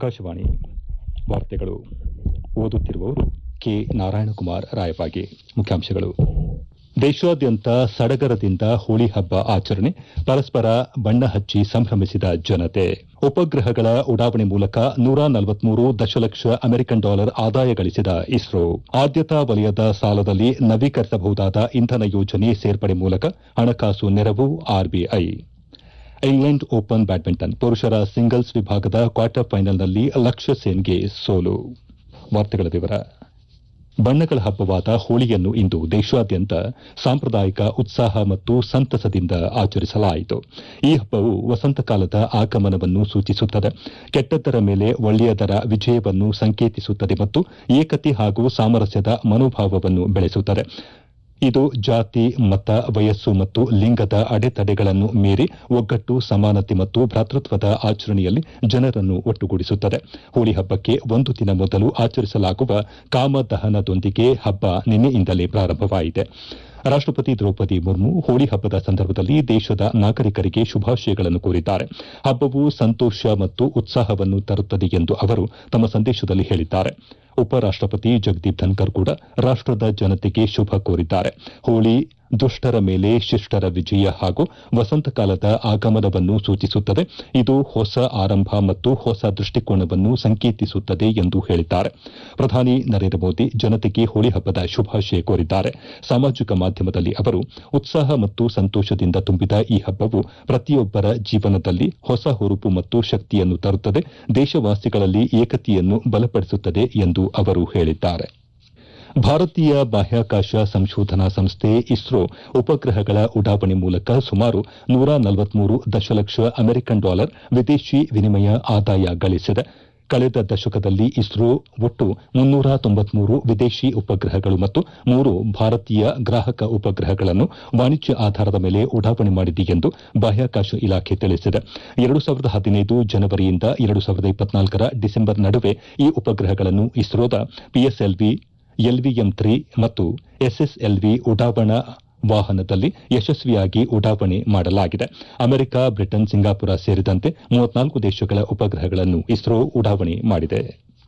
ಆಕಾಶವಾಣಿ ವಾರ್ತೆಗಳು ಓದುತ್ತಿರುವವರು ಕೆ ನಾರಾಯಣಕುಮಾರ್ ರಾಯಬಾಗಿ ಮುಖ್ಯಾಂಶಗಳು ದೇಶಾದ್ಯಂತ ಸಡಗರದಿಂದ ಹೋಳಿ ಹಬ್ಬ ಆಚರಣೆ ಪರಸ್ಪರ ಬಣ್ಣ ಹಚ್ಚಿ ಸಂಭ್ರಮಿಸಿದ ಜನತೆ ಉಪಗ್ರಹಗಳ ಉಡಾವಣೆ ಮೂಲಕ ನೂರ ನಲವತ್ಮೂರು ದಶಲಕ್ಷ ಅಮೆರಿಕನ್ ಡಾಲರ್ ಆದಾಯ ಗಳಿಸಿದ ಇಸ್ರೋ ಆದ್ಯತಾ ವಲಯದ ಸಾಲದಲ್ಲಿ ನವೀಕರಿಸಬಹುದಾದ ಇಂಧನ ಯೋಜನೆ ಸೇರ್ಪಡೆ ಮೂಲಕ ಹಣಕಾಸು ನೆರವು ಆರ್ಬಿಐ ಇಂಗ್ಲೆಂಡ್ ಓಪನ್ ಬ್ಯಾಡ್ಮಿಂಟನ್ ಪುರುಷರ ಸಿಂಗಲ್ಸ್ ವಿಭಾಗದ ಕ್ವಾರ್ಟರ್ ಫೈನಲ್ನಲ್ಲಿ ಲಕ್ಷ್ಯ ಸೇನ್ಗೆ ಸೋಲು ವಾರ್ತೆಗಳ ವಿವರ ಬಣ್ಣಗಳ ಹಬ್ಬವಾದ ಹೋಳಿಯನ್ನು ಇಂದು ದೇಶಾದ್ಯಂತ ಸಾಂಪ್ರದಾಯಿಕ ಉತ್ಸಾಹ ಮತ್ತು ಸಂತಸದಿಂದ ಆಚರಿಸಲಾಯಿತು ಈ ಹಬ್ಬವು ವಸಂತಕಾಲದ ಆಗಮನವನ್ನು ಸೂಚಿಸುತ್ತದೆ ಕೆಟ್ಟದ್ದರ ಮೇಲೆ ಒಳ್ಳೆಯದರ ವಿಜಯವನ್ನು ಸಂಕೇತಿಸುತ್ತದೆ ಮತ್ತು ಏಕತೆ ಹಾಗೂ ಸಾಮರಸ್ಯದ ಮನೋಭಾವವನ್ನು ಬೆಳೆಸುತ್ತದೆ ಇದು ಜಾತಿ ಮತ ವಯಸ್ಸು ಮತ್ತು ಲಿಂಗದ ಅಡೆತಡೆಗಳನ್ನು ಮೀರಿ ಒಗ್ಗಟ್ಟು ಸಮಾನತೆ ಮತ್ತು ಭ್ರಾತೃತ್ವದ ಆಚರಣೆಯಲ್ಲಿ ಜನರನ್ನು ಒಟ್ಟುಗೂಡಿಸುತ್ತದೆ ಹೋಳಿ ಹಬ್ಬಕ್ಕೆ ಒಂದು ದಿನ ಮೊದಲು ಆಚರಿಸಲಾಗುವ ಕಾಮದಹನದೊಂದಿಗೆ ಹಬ್ಬ ನಿನ್ನೆಯಿಂದಲೇ ಪ್ರಾರಂಭವಾಯಿತು ರಾಷ್ಟಪತಿ ದ್ರೌಪದಿ ಮುರ್ಮು ಹೋಳಿ ಹಬ್ಬದ ಸಂದರ್ಭದಲ್ಲಿ ದೇಶದ ನಾಗರಿಕರಿಗೆ ಶುಭಾಶಯಗಳನ್ನು ಕೋರಿದ್ದಾರೆ ಹಬ್ಬವು ಸಂತೋಷ ಮತ್ತು ಉತ್ಸಾಹವನ್ನು ತರುತ್ತದೆ ಎಂದು ಅವರು ತಮ್ಮ ಸಂದೇಶದಲ್ಲಿ ಹೇಳಿದ್ದಾರೆ ಉಪರಾಷ್ಟಪತಿ ಜಗದೀಪ್ ಧನ್ಕರ್ ಕೂಡ ರಾಷ್ಟದ ಜನತೆಗೆ ಶುಭ ಕೋರಿದ್ದಾರೆ ಹೋಳಿ ದುಷ್ಟರ ಮೇಲೆ ಶಿಷ್ಟರ ವಿಜಯ ಹಾಗೂ ವಸಂತಕಾಲದ ಆಗಮನವನ್ನು ಸೂಚಿಸುತ್ತದೆ ಇದು ಹೊಸ ಆರಂಭ ಮತ್ತು ಹೊಸ ದೃಷ್ಟಿಕೋನವನ್ನು ಸಂಕೇತಿಸುತ್ತದೆ ಎಂದು ಹೇಳಿದ್ದಾರೆ ಪ್ರಧಾನಿ ನರೇಂದ್ರ ಮೋದಿ ಜನತೆಗೆ ಹೋಳಿ ಹಬ್ಬದ ಶುಭಾಶಯ ಕೋರಿದ್ದಾರೆ ಸಾಮಾಜಿಕ ಮಾಧ್ಯಮದಲ್ಲಿ ಅವರು ಉತ್ಸಾಹ ಮತ್ತು ಸಂತೋಷದಿಂದ ತುಂಬಿದ ಈ ಹಬ್ಬವು ಪ್ರತಿಯೊಬ್ಬರ ಜೀವನದಲ್ಲಿ ಹೊಸ ಹುರುಪು ಮತ್ತು ಶಕ್ತಿಯನ್ನು ತರುತ್ತದೆ ದೇಶವಾಸಿಗಳಲ್ಲಿ ಏಕತೆಯನ್ನು ಬಲಪಡಿಸುತ್ತದೆ ಎಂದು ಅವರು ಹೇಳಿದ್ದಾರೆ ಭಾರತೀಯ ಬಾಹ್ಯಾಕಾಶ ಸಂಶೋಧನಾ ಸಂಸ್ಥೆ ಇಸ್ರೋ ಉಪಗ್ರಹಗಳ ಉಡಾವಣೆ ಮೂಲಕ ಸುಮಾರು ನೂರ ನಲವತ್ಮೂರು ದಶಲಕ್ಷ ಅಮೆರಿಕನ್ ಡಾಲರ್ ವಿದೇಶಿ ವಿನಿಮಯ ಆದಾಯ ಗಳಿಸಿದೆ ಕಳೆದ ದಶಕದಲ್ಲಿ ಇಸ್ರೋ ಒಟ್ಟು ಮುನ್ನೂರ ತೊಂಬತ್ಮೂರು ವಿದೇಶಿ ಉಪಗ್ರಹಗಳು ಮತ್ತು ಮೂರು ಭಾರತೀಯ ಗ್ರಾಹಕ ಉಪಗ್ರಹಗಳನ್ನು ವಾಣಿಜ್ಯ ಆಧಾರದ ಮೇಲೆ ಉಡಾವಣೆ ಮಾಡಿದೆ ಎಂದು ಬಾಹ್ಯಾಕಾಶ ಇಲಾಖೆ ತಿಳಿಸಿದೆ ಎರಡು ಸಾವಿರದ ಹದಿನೈದು ಜನವರಿಯಿಂದ ಎರಡು ಸಾವಿರದ ಇಪ್ಪತ್ನಾಲ್ಕರ ಡಿಸೆಂಬರ್ ನಡುವೆ ಈ ಉಪಗ್ರಹಗಳನ್ನು ಇಸ್ರೋದ ಪಿಎಸ್ಎಲ್ವಿ ಎಲ್ವಿಎಂ ತ್ರೀ ಮತ್ತು ಎಸ್ಎಸ್ಎಲ್ವಿ ಉಡಾವಣಾ ವಾಹನದಲ್ಲಿ ಯಶಸ್ವಿಯಾಗಿ ಉಡಾವಣೆ ಮಾಡಲಾಗಿದೆ ಅಮೆರಿಕ ಬ್ರಿಟನ್ ಸಿಂಗಾಪುರ ಸೇರಿದಂತೆ ಮೂವತ್ನಾಲ್ಕು ದೇಶಗಳ ಉಪಗ್ರಹಗಳನ್ನು ಇಸ್ರೋ ಉಡಾವಣೆ ಮಾಡಿದೆ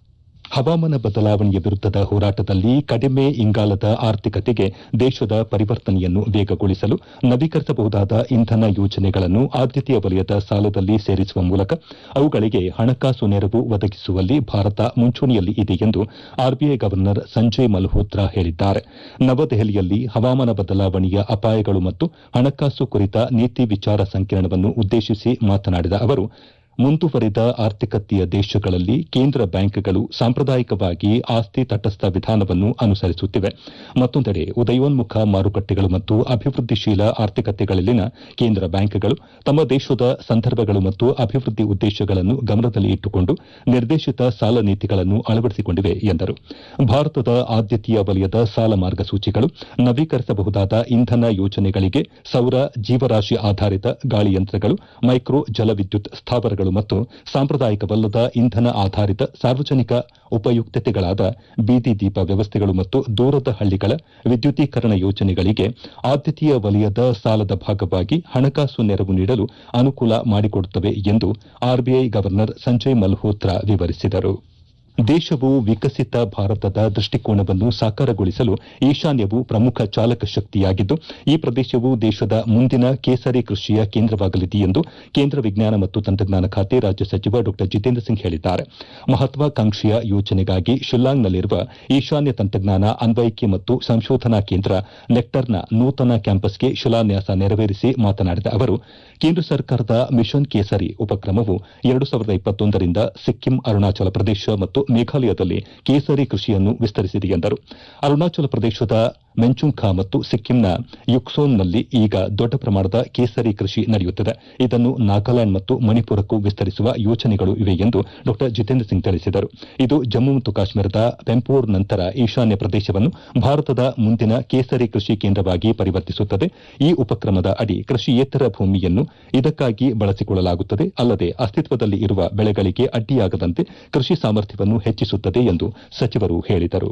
ಹವಾಮಾನ ಬದಲಾವಣೆಯ ವಿರುದ್ದದ ಹೋರಾಟದಲ್ಲಿ ಕಡಿಮೆ ಇಂಗಾಲದ ಆರ್ಥಿಕತೆಗೆ ದೇಶದ ಪರಿವರ್ತನೆಯನ್ನು ವೇಗಗೊಳಿಸಲು ನವೀಕರಿಸಬಹುದಾದ ಇಂಧನ ಯೋಜನೆಗಳನ್ನು ಆದ್ಯತೆಯ ವಲಯದ ಸಾಲದಲ್ಲಿ ಸೇರಿಸುವ ಮೂಲಕ ಅವುಗಳಿಗೆ ಹಣಕಾಸು ನೆರವು ಒದಗಿಸುವಲ್ಲಿ ಭಾರತ ಮುಂಚೂಣಿಯಲ್ಲಿ ಇದೆ ಎಂದು ಆರ್ಬಿಐ ಗವರ್ನರ್ ಸಂಜಯ್ ಮಲ್ಹೋತ್ರಾ ಹೇಳಿದ್ದಾರೆ ನವದೆಹಲಿಯಲ್ಲಿ ಹವಾಮಾನ ಬದಲಾವಣೆಯ ಅಪಾಯಗಳು ಮತ್ತು ಹಣಕಾಸು ಕುರಿತ ನೀತಿ ವಿಚಾರ ಸಂಕಿರಣವನ್ನು ಉದ್ದೇಶಿಸಿ ಮಾತನಾಡಿದ ಅವರು ಮುಂದುವರಿದ ಆರ್ಥಿಕತೆಯ ದೇಶಗಳಲ್ಲಿ ಕೇಂದ್ರ ಬ್ಯಾಂಕ್ಗಳು ಸಾಂಪ್ರದಾಯಿಕವಾಗಿ ಆಸ್ತಿ ತಟಸ್ಥ ವಿಧಾನವನ್ನು ಅನುಸರಿಸುತ್ತಿವೆ ಮತ್ತೊಂದೆಡೆ ಉದಯೋನ್ಮುಖ ಮಾರುಕಟ್ಟೆಗಳು ಮತ್ತು ಅಭಿವೃದ್ಧಿಶೀಲ ಆರ್ಥಿಕತೆಗಳಲ್ಲಿನ ಕೇಂದ್ರ ಬ್ಯಾಂಕ್ಗಳು ತಮ್ಮ ದೇಶದ ಸಂದರ್ಭಗಳು ಮತ್ತು ಅಭಿವೃದ್ಧಿ ಉದ್ದೇಶಗಳನ್ನು ಗಮನದಲ್ಲಿ ಇಟ್ಟುಕೊಂಡು ನಿರ್ದೇಶಿತ ಸಾಲ ನೀತಿಗಳನ್ನು ಅಳವಡಿಸಿಕೊಂಡಿವೆ ಎಂದರು ಭಾರತದ ಆದ್ಯತೆಯ ವಲಯದ ಸಾಲ ಮಾರ್ಗಸೂಚಿಗಳು ನವೀಕರಿಸಬಹುದಾದ ಇಂಧನ ಯೋಜನೆಗಳಿಗೆ ಸೌರ ಜೀವರಾಶಿ ಆಧಾರಿತ ಗಾಳಿಯಂತ್ರಗಳು ಮೈಕ್ರೋ ಜಲವಿದ್ಯುತ್ ಸ್ಥಾವರಗಳು ಮತ್ತು ಸಾಂಪ್ರದಾಯಿಕವಲ್ಲದ ಇಂಧನ ಆಧಾರಿತ ಸಾರ್ವಜನಿಕ ಉಪಯುಕ್ತತೆಗಳಾದ ಬೀದಿ ದೀಪ ವ್ಯವಸ್ಥೆಗಳು ಮತ್ತು ದೂರದ ಹಳ್ಳಿಗಳ ವಿದ್ಯುದೀಕರಣ ಯೋಜನೆಗಳಿಗೆ ಆದ್ಯತೆಯ ವಲಯದ ಸಾಲದ ಭಾಗವಾಗಿ ಹಣಕಾಸು ನೆರವು ನೀಡಲು ಅನುಕೂಲ ಮಾಡಿಕೊಡುತ್ತವೆ ಎಂದು ಆರ್ಬಿಐ ಗವರ್ನರ್ ಸಂಜಯ್ ಮಲ್ಹೋತ್ರಾ ವಿವರಿಸಿದರು ದೇಶವು ವಿಕಸಿತ ಭಾರತದ ದೃಷ್ಟಿಕೋನವನ್ನು ಸಾಕಾರಗೊಳಿಸಲು ಈಶಾನ್ಯವು ಪ್ರಮುಖ ಚಾಲಕ ಶಕ್ತಿಯಾಗಿದ್ದು ಈ ಪ್ರದೇಶವು ದೇಶದ ಮುಂದಿನ ಕೇಸರಿ ಕೃಷಿಯ ಕೇಂದ್ರವಾಗಲಿದೆ ಎಂದು ಕೇಂದ್ರ ವಿಜ್ಞಾನ ಮತ್ತು ತಂತ್ರಜ್ಞಾನ ಖಾತೆ ರಾಜ್ಯ ಸಚಿವ ಡಾ ಜಿತೇಂದ್ರ ಸಿಂಗ್ ಹೇಳಿದ್ದಾರೆ ಮಹತ್ವಾಕಾಂಕ್ಷೆಯ ಯೋಜನೆಗಾಗಿ ಶಿಲ್ಲಾಂಗ್ನಲ್ಲಿರುವ ಈಶಾನ್ಯ ತಂತ್ರಜ್ಞಾನ ಅನ್ವಯಿಕೆ ಮತ್ತು ಸಂಶೋಧನಾ ಕೇಂದ್ರ ನೆಕ್ಟರ್ನ ನೂತನ ಕ್ಯಾಂಪಸ್ಗೆ ಶಿಲಾನ್ಯಾಸ ನೆರವೇರಿಸಿ ಮಾತನಾಡಿದ ಅವರು ಕೇಂದ್ರ ಸರ್ಕಾರದ ಮಿಷನ್ ಕೇಸರಿ ಉಪಕ್ರಮವು ಎರಡು ಸಾವಿರದ ಇಪ್ಪತ್ತೊಂದರಿಂದ ಸಿಕ್ಕಿಂ ಅರುಣಾಚಲ ಪ್ರದೇಶ ಮತ್ತು ಮೇಘಾಲಯದಲ್ಲಿ ಕೇಸರಿ ಕೃಷಿಯನ್ನು ವಿಸ್ತರಿಸಿದೆ ಎಂದರು ಅರುಣಾಚಲ ಪ್ರದೇಶದ ಮೆಂಚುಂಖಾ ಮತ್ತು ಸಿಕ್ಕಿಂನ ಯುಕ್ಸೋನ್ನಲ್ಲಿ ಈಗ ದೊಡ್ಡ ಪ್ರಮಾಣದ ಕೇಸರಿ ಕೃಷಿ ನಡೆಯುತ್ತಿದೆ ಇದನ್ನು ನಾಗಾಲ್ಯಾಂಡ್ ಮತ್ತು ಮಣಿಪುರಕ್ಕೂ ವಿಸ್ತರಿಸುವ ಯೋಜನೆಗಳು ಇವೆ ಎಂದು ಡಾ ಜಿತೇಂದ್ರ ಸಿಂಗ್ ತಿಳಿಸಿದರು ಇದು ಜಮ್ಮು ಮತ್ತು ಕಾಶ್ಮೀರದ ಪೆಂಪೋರ್ ನಂತರ ಈಶಾನ್ಯ ಪ್ರದೇಶವನ್ನು ಭಾರತದ ಮುಂದಿನ ಕೇಸರಿ ಕೃಷಿ ಕೇಂದ್ರವಾಗಿ ಪರಿವರ್ತಿಸುತ್ತದೆ ಈ ಉಪಕ್ರಮದ ಅಡಿ ಕೃಷಿಯೇತರ ಭೂಮಿಯನ್ನು ಇದಕ್ಕಾಗಿ ಬಳಸಿಕೊಳ್ಳಲಾಗುತ್ತದೆ ಅಲ್ಲದೆ ಅಸ್ತಿತ್ವದಲ್ಲಿ ಇರುವ ಬೆಳೆಗಳಿಗೆ ಅಡ್ಡಿಯಾಗದಂತೆ ಕೃಷಿ ಸಾಮರ್ಥ್ಯವನ್ನು ಹೆಚ್ಚಿಸುತ್ತದೆ ಎಂದು ಸಚಿವರು ಹೇಳಿದರು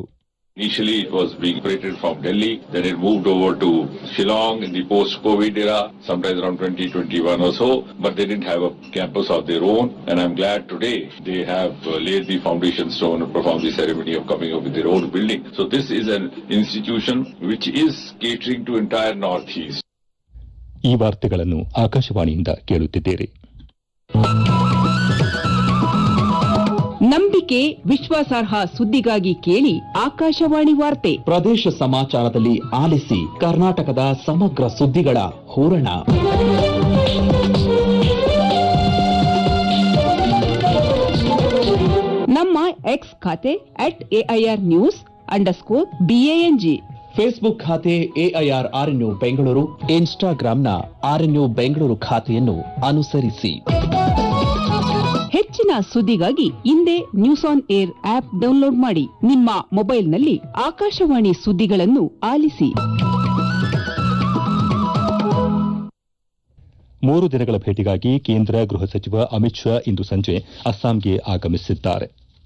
Initially, it was being operated from Delhi, then it moved over to Shillong in the post-COVID era, sometime around 2021 or so, but they didn't have a campus of their own, and I'm glad today they have uh, laid the foundation stone and performed the ceremony of coming up with their own building. So this is an institution which is catering to entire Northeast. ಈ ವಾರ್ತೆಗಳನ್ನು ಆಕಾಶವಾಣಿಯಿಂದ ಕೇಳುತ್ತಿದ್ದೀರಿ ನಂಬಿಕೆ ವಿಶ್ವಾಸಾರ್ಹ ಸುದ್ದಿಗಾಗಿ ಕೇಳಿ ಆಕಾಶವಾಣಿ ವಾರ್ತೆ ಪ್ರದೇಶ ಸಮಾಚಾರದಲ್ಲಿ ಆಲಿಸಿ ಕರ್ನಾಟಕದ ಸಮಗ್ರ ಸುದ್ದಿಗಳ ಹೂರಣ ನಮ್ಮ ಎಕ್ಸ್ ಖಾತೆ at AIR news underscore B A N G Facebook ಖಾತೆ ಎಐಆರ್ ಆರ್ಎನ್ಯು ಬೆಂಗಳೂರು ಇನ್ಸ್ಟಾಗ್ರಾಂನ ಆರ್ಎನ್ಯು ಬೆಂಗಳೂರು ಖಾತೆಯನ್ನು ಅನುಸರಿಸಿ ಹೆಚ್ಚಿನ ಸುದ್ದಿಗಾಗಿ ಹಿಂದೆ news on air app download ಮಾಡಿ ನಿಮ್ಮ ಮೊಬೈಲ್ನಲ್ಲಿ ಆಕಾಶವಾಣಿ ಸುದ್ದಿಗಳನ್ನು ಆಲಿಸಿ ಮೂರು ದಿನಗಳ ಭೇಟಿಗಾಗಿ ಕೇಂದ್ರ ಗೃಹ ಸಚಿವ ಅಮಿತ್ ಶಾ ಇಂದು ಸಂಜೆ ಅಸ್ಸಾಂಗೆ ಆಗಮಿಸಿದ್ದಾರೆ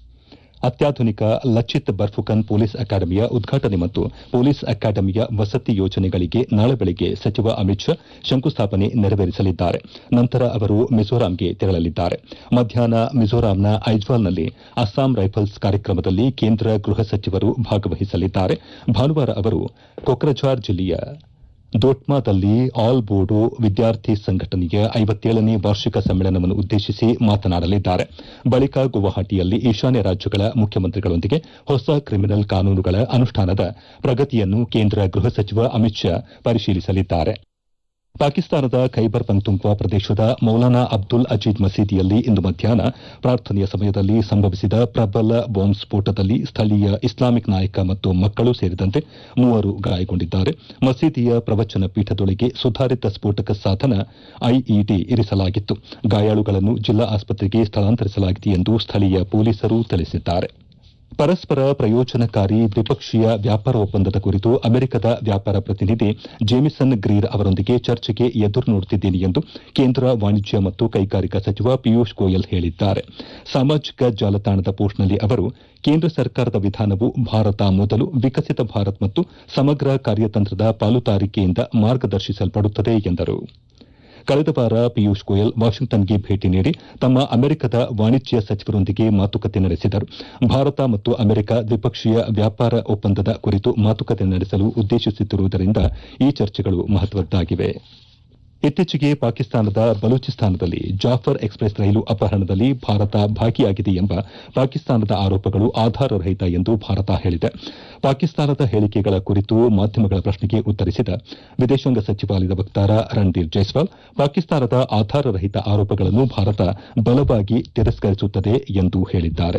ಅತ್ಯಾಧುನಿಕ ಲಚಿತ್ ಬರ್ಫುಕನ್ ಪೊಲೀಸ್ ಅಕಾಡೆಮಿಯ ಉದ್ಘಾಟನೆ ಮತ್ತು ಪೊಲೀಸ್ ಅಕಾಡೆಮಿಯ ವಸತಿ ಯೋಜನೆಗಳಿಗೆ ನಾಳೆ ಬೆಳಗ್ಗೆ ಸಚಿವ ಅಮಿತ್ ಶಾ ಶಂಕುಸ್ಥಾಪನೆ ನೆರವೇರಿಸಲಿದ್ದಾರೆ ನಂತರ ಅವರು ಮಿಜೋರಾಂಗೆ ತೆರಳಲಿದ್ದಾರೆ ಮಧ್ಯಾಹ್ನ ಮಿಜೋರಾಂನ ಐಜ್ವಾಲ್ನಲ್ಲಿ ಅಸ್ಸಾಂ ರೈಫಲ್ಸ್ ಕಾರ್ಯಕ್ರಮದಲ್ಲಿ ಕೇಂದ್ರ ಗೃಹ ಸಚಿವರು ಭಾಗವಹಿಸಲಿದ್ದಾರೆ ಭಾನುವಾರ ಅವರು ಕೊಕ್ರಜಾರ್ ಜಿಲ್ಲೆಯ ದೋಟ್ಮಾದಲ್ಲಿ ಆಲ್ ಬೋಡೋ ವಿದ್ಯಾರ್ಥಿ ಸಂಘಟನೆಯ ಐವತ್ತೇಳನೇ ವಾರ್ಷಿಕ ಸಮ್ಮೇಳನವನ್ನು ಉದ್ದೇಶಿಸಿ ಮಾತನಾಡಲಿದ್ದಾರೆ ಬಳಿಕ ಗುವಾಹಟಿಯಲ್ಲಿ ಈಶಾನ್ಯ ರಾಜ್ಯಗಳ ಮುಖ್ಯಮಂತ್ರಿಗಳೊಂದಿಗೆ ಹೊಸ ಕ್ರಿಮಿನಲ್ ಕಾನೂನುಗಳ ಅನುಷ್ಠಾನದ ಪ್ರಗತಿಯನ್ನು ಕೇಂದ್ರ ಗೃಹ ಸಚಿವ ಅಮಿತ್ ಶಾ ಪರಿಶೀಲಿಸಲಿದ್ದಾರೆ ಪಾಕಿಸ್ತಾನದ ಖೈಬರ್ ಪಂಕ್ತುಂಕ್ವಾ ಪ್ರದೇಶದ ಮೌಲಾನಾ ಅಬ್ದುಲ್ ಅಜೀಜ್ ಮಸೀದಿಯಲ್ಲಿ ಇಂದು ಮಧ್ಯಾಹ್ನ ಪ್ರಾರ್ಥನೆಯ ಸಮಯದಲ್ಲಿ ಸಂಭವಿಸಿದ ಪ್ರಬಲ ಬಾಂಬ್ ಸ್ಫೋಟದಲ್ಲಿ ಸ್ಥಳೀಯ ಇಸ್ಲಾಮಿಕ್ ನಾಯಕ ಮತ್ತು ಮಕ್ಕಳು ಸೇರಿದಂತೆ ಮೂವರು ಗಾಯಗೊಂಡಿದ್ದಾರೆ ಮಸೀದಿಯ ಪ್ರವಚನ ಪೀಠದೊಳಗೆ ಸುಧಾರಿತ ಸ್ಫೋಟಕ ಸಾಧನ ಐಇಡಿ ಇರಿಸಲಾಗಿತ್ತು ಗಾಯಾಳುಗಳನ್ನು ಜಿಲ್ಲಾ ಆಸ್ಪತ್ರೆಗೆ ಸ್ಥಳಾಂತರಿಸಲಾಗಿದೆ ಎಂದು ಸ್ಥಳೀಯ ಪೊಲೀಸರು ತಿಳಿಸಿದ್ದಾರೆ ಪರಸ್ಪರ ಪ್ರಯೋಜನಕಾರಿ ದ್ವಿಪಕ್ಷೀಯ ವ್ಯಾಪಾರ ಒಪ್ಪಂದದ ಕುರಿತು ಅಮೆರಿಕದ ವ್ಯಾಪಾರ ಪ್ರತಿನಿಧಿ ಜೇಮಿಸನ್ ಗ್ರೀರ್ ಅವರೊಂದಿಗೆ ಚರ್ಚೆಗೆ ಎದುರು ನೋಡುತ್ತಿದ್ದೇನೆ ಎಂದು ಕೇಂದ್ರ ವಾಣಿಜ್ಯ ಮತ್ತು ಕೈಗಾರಿಕಾ ಸಚಿವ ಪಿಯೂಷ್ ಗೋಯಲ್ ಹೇಳಿದ್ದಾರೆ ಸಾಮಾಜಿಕ ಜಾಲತಾಣದ ಪೋಸ್ಟ್ನಲ್ಲಿ ಅವರು ಕೇಂದ್ರ ಸರ್ಕಾರದ ವಿಧಾನವು ಭಾರತ ಮೊದಲು ವಿಕಸಿತ ಭಾರತ್ ಮತ್ತು ಸಮಗ್ರ ಕಾರ್ಯತಂತ್ರದ ಪಾಲುದಾರಿಕೆಯಿಂದ ಮಾರ್ಗದರ್ಶಿಸಲ್ಪಡುತ್ತದೆ ಎಂದರು ಕಳೆದ ವಾರ ಪಿಯೂಷ್ ಗೋಯಲ್ ವಾಷಿಂಗ್ಟನ್ಗೆ ಭೇಟಿ ನೀಡಿ ತಮ್ಮ ಅಮೆರಿಕದ ವಾಣಿಜ್ಯ ಸಚಿವರೊಂದಿಗೆ ಮಾತುಕತೆ ನಡೆಸಿದರು ಭಾರತ ಮತ್ತು ಅಮೆರಿಕ ದ್ವಿಪಕ್ಷೀಯ ವ್ಯಾಪಾರ ಒಪ್ಪಂದದ ಕುರಿತು ಮಾತುಕತೆ ನಡೆಸಲು ಉದ್ದೇಶಿಸುತ್ತಿರುವುದರಿಂದ ಈ ಚರ್ಚೆಗಳು ಮಹತ್ವದ್ದಾಗಿವೆ ಇತ್ತೀಚೆಗೆ ಪಾಕಿಸ್ತಾನದ ಬಲೂಚಿಸ್ತಾನದಲ್ಲಿ ಜಾಫರ್ ಎಕ್ಸ್ಪ್ರೆಸ್ ರೈಲು ಅಪಹರಣದಲ್ಲಿ ಭಾರತ ಭಾಗಿಯಾಗಿದೆ ಎಂಬ ಪಾಕಿಸ್ತಾನದ ಆರೋಪಗಳು ಆಧಾರರಹಿತ ಎಂದು ಭಾರತ ಹೇಳಿದೆ ಪಾಕಿಸ್ತಾನದ ಹೇಳಿಕೆಗಳ ಕುರಿತು ಮಾಧ್ಯಮಗಳ ಪ್ರಶ್ನೆಗೆ ಉತ್ತರಿಸಿದ ವಿದೇಶಾಂಗ ಸಚಿವಾಲಯದ ವಕ್ತಾರ ರಣಧೀರ್ ಜೈಸ್ವಾಲ್ ಪಾಕಿಸ್ತಾನದ ಆಧಾರರಹಿತ ಆರೋಪಗಳನ್ನು ಭಾರತ ಬಲವಾಗಿ ತಿರಸ್ಕರಿಸುತ್ತದೆ ಎಂದು ಹೇಳಿದ್ದಾರೆ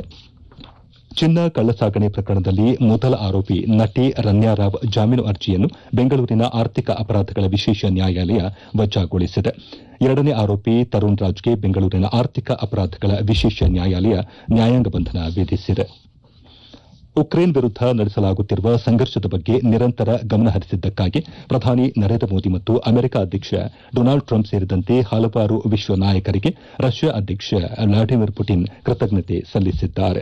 ಚಿನ್ನ ಕಳ್ಳಸಾಗಣೆ ಪ್ರಕರಣದಲ್ಲಿ ಮೊದಲ ಆರೋಪಿ ನಟಿ ರನ್ಯಾರಾವ್ ಜಾಮೀನು ಅರ್ಜಿಯನ್ನು ಬೆಂಗಳೂರಿನ ಆರ್ಥಿಕ ಅಪರಾಧಗಳ ವಿಶೇಷ ನ್ಯಾಯಾಲಯ ವಜಾಗೊಳಿಸಿದೆ ಎರಡನೇ ಆರೋಪಿ ತರುಣ್ ರಾಜ್ಗೆ ಬೆಂಗಳೂರಿನ ಆರ್ಥಿಕ ಅಪರಾಧಗಳ ವಿಶೇಷ ನ್ಯಾಯಾಲಯ ನ್ಯಾಯಾಂಗ ಬಂಧನ ವಿಧಿಸಿದೆ ಉಕ್ರೇನ್ ವಿರುದ್ಧ ನಡೆಸಲಾಗುತ್ತಿರುವ ಸಂಘರ್ಷದ ಬಗ್ಗೆ ನಿರಂತರ ಗಮನ ಹರಿಸಿದ್ದಕ್ಕಾಗಿ ಪ್ರಧಾನಿ ನರೇಂದ್ರ ಮೋದಿ ಮತ್ತು ಅಮೆರಿಕ ಅಧ್ಯಕ್ಷ ಡೊನಾಲ್ಡ್ ಟ್ರಂಪ್ ಸೇರಿದಂತೆ ಹಲವಾರು ವಿಶ್ವ ನಾಯಕರಿಗೆ ರಷ್ಯಾ ಅಧ್ಯಕ್ಷ ವ್ಲಾಡಿಮಿರ್ ಪುಟಿನ್ ಕೃತಜ್ಞತೆ ಸಲ್ಲಿಸಿದ್ದಾರೆ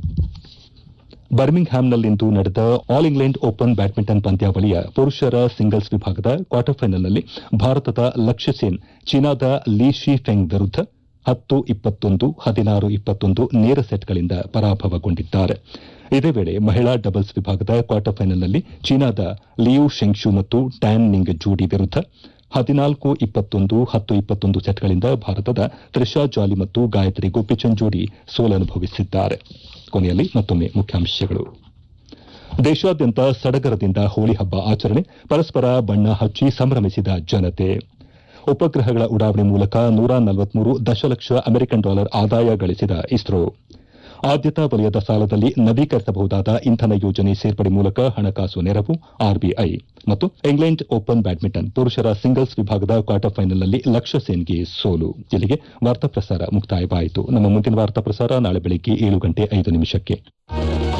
ಬರ್ಮಿಂಗ್ಹ್ಯಾಮ್ನಲ್ಲಿಂದು ನಡೆದ ಆಲ್ ಇಂಗ್ಲೆಂಡ್ ಓಪನ್ ಬ್ಯಾಡ್ಮಿಂಟನ್ ಪಂದ್ಯಾವಳಿಯ ಪುರುಷರ ಸಿಂಗಲ್ಸ್ ವಿಭಾಗದ ಕ್ವಾರ್ಟರ್ ಫೈನಲ್ನಲ್ಲಿ ಭಾರತದ ಲಕ್ಷ್ಯ ಸೇನ್ ಚೀನಾದ ಲೀ ಶಿ ಫೆಂಗ್ ವಿರುದ್ಧ ಹತ್ತು ಇಪ್ಪತ್ತೊಂದು ಹದಿನಾರು ಇಪ್ಪತ್ತೊಂದು ನೇರ ಸೆಟ್ಗಳಿಂದ ಪರಾಭವಗೊಂಡಿದ್ದಾರೆ ಇದೇ ವೇಳೆ ಮಹಿಳಾ ಡಬಲ್ಸ್ ವಿಭಾಗದ ಕ್ವಾರ್ಟರ್ ಫೈನಲ್ನಲ್ಲಿ ಚೀನಾದ ಲಿಯು ಶೆಂಗ್ಶು ಮತ್ತು ಟ್ಯಾನ್ ನಿಂಗ್ ಜೋಡಿ ವಿರುದ್ಧ ಹದಿನಾಲ್ಕು ಇಪ್ಪತ್ತೊಂದು ಹತ್ತು ಇಪ್ಪತ್ತೊಂದು ಸೆಟ್ಗಳಿಂದ ಭಾರತದ ತ್ರಿಷಾ ಜಾಲಿ ಮತ್ತು ಗಾಯತ್ರಿ ಗೋಪಿಚಂದ್ ಜೋಡಿ ಸೋಲನುಭವಿಸಿದ್ದಾರೆ ಕೊನೆಯಲ್ಲಿ ಮತ್ತೊಮ್ಮೆ ಮುಖ್ಯಾಂಶಗಳು ದೇಶಾದ್ಯಂತ ಸಡಗರದಿಂದ ಹೋಳಿ ಹಬ್ಬ ಆಚರಣೆ ಪರಸ್ಪರ ಬಣ್ಣ ಹಚ್ಚಿ ಸಂಭ್ರಮಿಸಿದ ಜನತೆ ಉಪಗ್ರಹಗಳ ಉಡಾವಣೆ ಮೂಲಕ ನೂರ ನಲವತ್ಮೂರು ದಶಲಕ್ಷ ಅಮೆರಿಕನ್ ಡಾಲರ್ ಆದಾಯ ಗಳಿಸಿದ ಇಸ್ರೋ ಆದ್ಯತಾ ವಲಯದ ಸಾಲದಲ್ಲಿ ನವೀಕರಿಸಬಹುದಾದ ಇಂಧನ ಯೋಜನೆ ಸೇರ್ಪಡೆ ಮೂಲಕ ಹಣಕಾಸು ನೆರವು ಆರ್ಬಿಐ ಮತ್ತು ಇಂಗ್ಲೆಂಡ್ ಓಪನ್ ಬ್ಯಾಡ್ಮಿಂಟನ್ ಪುರುಷರ ಸಿಂಗಲ್ಸ್ ವಿಭಾಗದ ಕ್ವಾರ್ಟರ್ ಫೈನಲ್ನಲ್ಲಿ ಲಕ್ಷ್ಯ ಸೇನ್ಗೆ ಸೋಲು ಇಲ್ಲಿಗೆ ವಾರ್ತಾ ಪ್ರಸಾರ ಮುಕ್ತಾಯವಾಯಿತು ನಮ್ಮ ಮುಂದಿನ ವಾರ್ತಾ ಪ್ರಸಾರ ನಾಳೆ ಬೆಳಗ್ಗೆ ಏಳು ಗಂಟೆ ಐದು ನಿಮಿಷಕ್ಕೆ